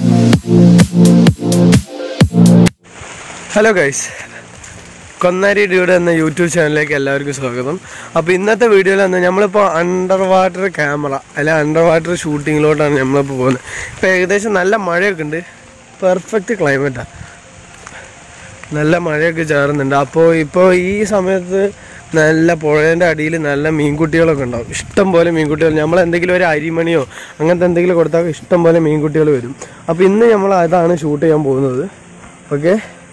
hello guys Konnari dude എന്ന യൂട്യൂബ് ചാനലിലേക്ക് എല്ലാവർക്കും സ്വാഗതം അപ്പോൾ ഇന്നത്തെ വീഡിയോയിൽ വന്ന് നമ്മളിപ്പോൾ അണ്ടർ വാട്ടർ ക്യാമറ അല്ലെ അണ്ടർ വാട്ടർ ഷൂട്ടിങ്ങിലോട്ടാണ് നമ്മളിപ്പോൾ പോകുന്നത് ഇപ്പോൾ ഏകദേശം നല്ല മഴയൊക്കെ ഉണ്ട് പെർഫെക്റ്റ് ക്ലൈമറ്റാണ് നല്ല മഴയൊക്കെ ചാറുന്നുണ്ട് അപ്പോൾ ഇപ്പോൾ ഈ സമയത്ത് നല്ല പുഴേൻ്റെ അടിയിൽ നല്ല മീൻകുട്ടികളൊക്കെ ഉണ്ടാവും ഇഷ്ടം പോലെ മീൻകുട്ടികൾ നമ്മൾ എന്തെങ്കിലും ഒരു അരിമണിയോ അങ്ങനത്തെ എന്തെങ്കിലും കൊടുത്താൽ ഇഷ്ടം പോലെ മീൻകുട്ടികൾ വരും അപ്പോൾ ഇന്ന് നമ്മൾ അതാണ് ഷൂട്ട് ചെയ്യാൻ പോകുന്നത് ഓക്കെ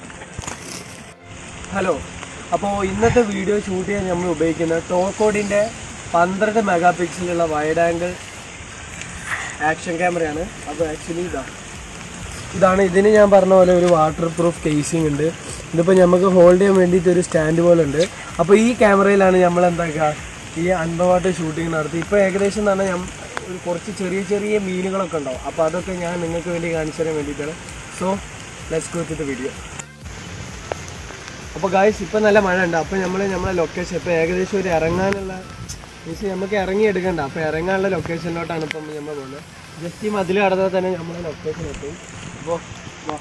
ഹലോ അപ്പോൾ ഇന്നത്തെ വീഡിയോ ഷൂട്ട് ചെയ്യാൻ നമ്മൾ ഉപയോഗിക്കുന്ന ടോക്കോഡിൻ്റെ പന്ത്രണ്ട് മെഗാ പിക്സലുള്ള വൈഡ് ആംഗിൾ ആക്ഷൻ ക്യാമറയാണ് അപ്പോൾ ആക്ച്വലി ഇതാണ് ഇതാണ് ഇതിന് ഞാൻ പറഞ്ഞ പോലെ ഒരു വാട്ടർ പ്രൂഫ് കേസിംഗ് ഉണ്ട് ഇതിപ്പോൾ നമുക്ക് ഹോൾഡ് ചെയ്യാൻ വേണ്ടിയിട്ട് ഒരു സ്റ്റാൻഡ് പോലെ ഉണ്ട് അപ്പോൾ ഈ ക്യാമറയിലാണ് നമ്മൾ എന്താക്കുക ഈ അണ്ടർ വാട്ടർ ഷൂട്ടിംഗ് നടത്തി ഇപ്പോൾ ഏകദേശം എന്ന് പറഞ്ഞാൽ ഞം- ഒരു കുറച്ച് ചെറിയ ചെറിയ മീനുകളൊക്കെ ഉണ്ടാവും അപ്പോൾ അതൊക്കെ ഞാൻ നിങ്ങൾക്ക് വേണ്ടി കാണിച്ചു തരാൻ വേണ്ടിയിട്ടാണ് so let's go to the video അപ്പോൾ ഗായ്സ് ഇപ്പം നല്ല മഴ ഉണ്ട് അപ്പോൾ നമ്മൾ നമ്മളെ ലൊക്കേഷൻ ഇപ്പോൾ ഏകദേശം ഒരു ഇറങ്ങാനുള്ള മീൻസ് നമുക്ക് ഇറങ്ങി എടുക്കണ്ട അപ്പോൾ ഇറങ്ങാനുള്ള ലൊക്കേഷനിലോട്ടാണ് ഇപ്പം നമ്മൾ പോകുന്നത് ജസ്റ്റ് ഈ മതിൽ കടന്നാൽ തന്നെ നമ്മളെ ലൊക്കേഷൻ എത്തും അപ്പോൾ വാ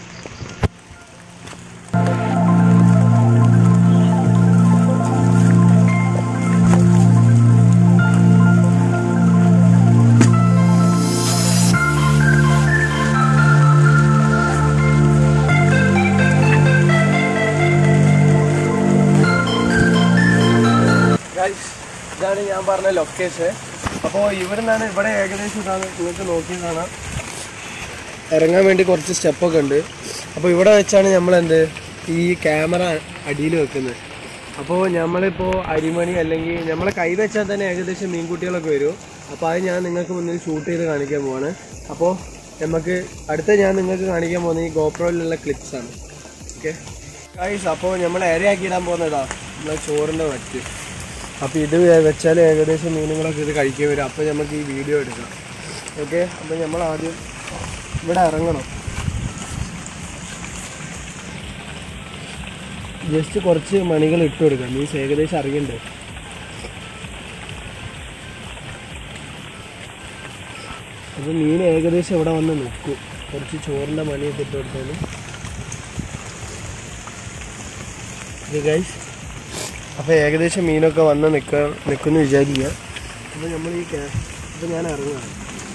ഗൈസ് ഇതാണ് ഞാൻ പറഞ്ഞ ലൊക്കേഷൻ അപ്പോൾ ഇവിടെ നിന്നാണ് ഇവിടെ ഏകദേശം ഇതാണ് നിങ്ങൾക്ക് നോക്കി കാണാം ഇറങ്ങാൻ വേണ്ടി കുറച്ച് സ്റ്റെപ്പൊക്കെ ഉണ്ട് അപ്പോൾ ഇവിടെ വെച്ചാണ് നമ്മൾ എന്ത് ഈ ക്യാമറ അടിയിൽ വെക്കുന്നത് അപ്പോൾ നമ്മളിപ്പോൾ അരിമണി അല്ലെങ്കിൽ നമ്മളെ കൈ വെച്ചാൽ തന്നെ ഏകദേശം മീൻകുട്ടികളൊക്കെ വരും അപ്പോൾ അത് ഞാൻ നിങ്ങൾക്ക് മുന്നിൽ ഷൂട്ട് ചെയ്ത് കാണിക്കാൻ പോവാണ് അപ്പോൾ നമുക്ക് അടുത്ത ഞാൻ നിങ്ങൾക്ക് കാണിക്കാൻ പോകുന്ന ഈ ഗോപ്രോയിലുള്ള ക്ലിപ്സ് ആണ് ഓക്കെ ഗൈസ് അപ്പോൾ നമ്മൾ ഇരയാക്കി ഇടാൻ പോകുന്നതാ നമ്മളെ ചോറിൻ്റെ വറ്റ് അപ്പോൾ ഇത് വെച്ചാൽ ഏകദേശം മീനുകളൊക്കെ ഇത് കഴിക്കാൻ വരും അപ്പോൾ നമുക്ക് ഈ വീഡിയോ എടുക്കാം ഓക്കെ അപ്പോൾ നമ്മൾ ആദ്യം ഇവിടെ ഇറങ്ങണം ജസ്റ്റ് കുറച്ച് മണികൾ ഇട്ട് കൊടുക്കാം മീൻസ് ഏകദേശം അറിയണ്ടേ അപ്പോൾ മീൻ ഏകദേശം ഇവിടെ വന്ന് നിൽക്കും കുറച്ച് ചോറിൻ്റെ മണിയൊക്കെ ഇട്ട് കൊടുത്താൽ ഇത് ഗൈസ് അപ്പോൾ ഏകദേശം മീനൊക്കെ വന്ന് നിൽക്ക നിൽക്കുമെന്ന് വിചാരിക്കുക അപ്പോൾ നമ്മൾ ഈ ക്യാ അപ്പോൾ ഞാൻ ഇറങ്ങുകയാണ്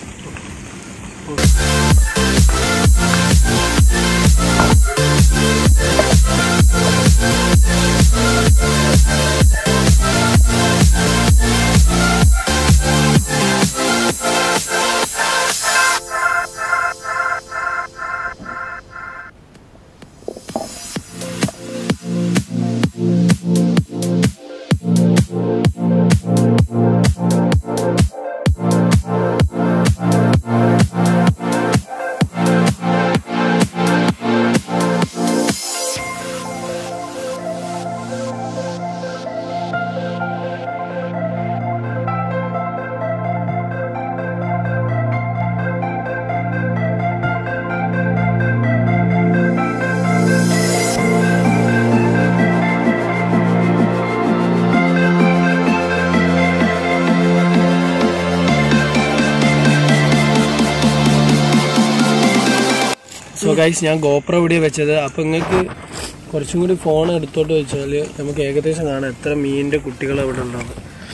സോ ഗൈസ് ഞാൻ ഗോപ്രോ വീഡിയോ വെച്ചത് അപ്പോൾ നിങ്ങൾക്ക് കുറച്ചും കൂടി ഫോൺ എടുത്തോട്ട് വെച്ചാൽ നമുക്ക് ഏകദേശം കാണാം എത്ര മീനിൻ്റെ കുട്ടികൾ അവിടെ ഉണ്ടാവും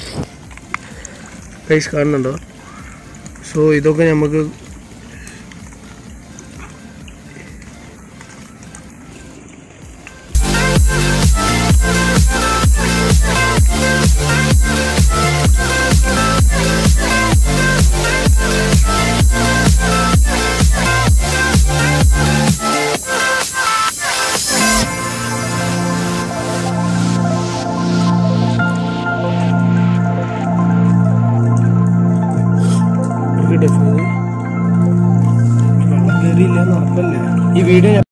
ഗൈസ് കാണുന്നുണ്ടോ സോ ഇതൊക്കെ നമുക്ക് വെള്ളം കയറിയില്ല എന്ന് ഉറപ്പല്ലേ ഈ വീഡിയോ